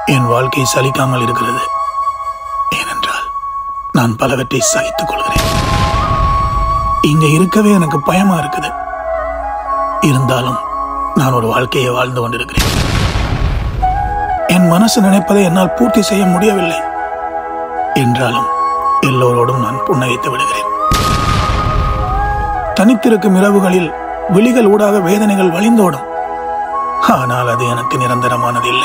என் வாழ்க்கை சலிக்காமல் இருக்கிறது ஏனென்றால் நான் பலவற்றை சகித்துக் கொள்கிறேன் இங்க இருக்கவே எனக்கு பயமா இருக்குது இருந்தாலும் நான் ஒரு வாழ்க்கையை வாழ்ந்து கொண்டிருக்கிறேன் என் மனசு நினைப்பதை என்னால் பூர்த்தி செய்ய முடியவில்லை என்றாலும் எல்லோரோடும் நான் புன்னகைத்து விடுகிறேன் தனித்திருக்கும் இரவுகளில் விழிகள் ஊடாக வேதனைகள் வழிந்தோடும் ஆனால் அது எனக்கு நிரந்தரமானது இல்லை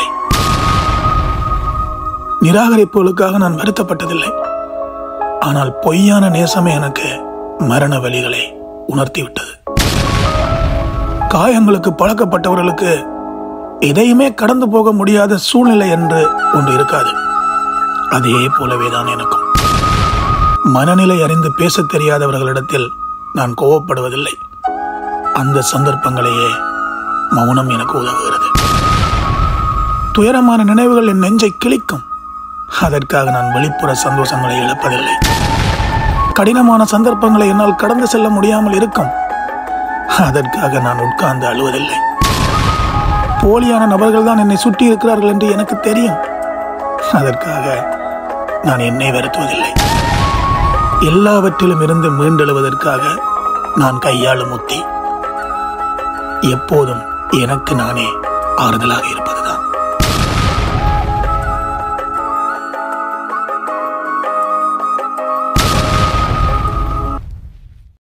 நிராகரிப்புகளுக்காக நான் வருத்தப்பட்டதில்லை ஆனால் பொய்யான நேசமே எனக்கு மரண வழிகளை உணர்த்திவிட்டது காயங்களுக்கு பழக்கப்பட்டவர்களுக்கு எதையுமே கடந்து போக முடியாத சூழ்நிலை என்று ஒன்று இருக்காது அதே போலவே தான் எனக்கும் மனநிலை அறிந்து பேசத் தெரியாதவர்களிடத்தில் நான் கோவப்படுவதில்லை அந்த சந்தர்ப்பங்களையே மௌனம் எனக்கு உதவுகிறது துயரமான நினைவுகள் என் நெஞ்சை கிழிக்கும் அதற்காக நான் வெளிப்புற சந்தோஷங்களை இழப்பதில்லை கடினமான சந்தர்ப்பங்களை என்னால் கடந்து செல்ல முடியாமல் இருக்கும் அதற்காக நான் உட்கார்ந்து அழுவதில்லை போலியான நபர்கள் தான் என்னை சுற்றி இருக்கிறார்கள் என்று எனக்கு தெரியும் அதற்காக நான் என்னை வருத்துவதில்லை எல்லாவற்றிலும் இருந்து மீண்டெழுவதற்காக நான் கையாளும் உத்தி எப்போதும் எனக்கு நானே ஆறுதலாக இருப்பதுதான்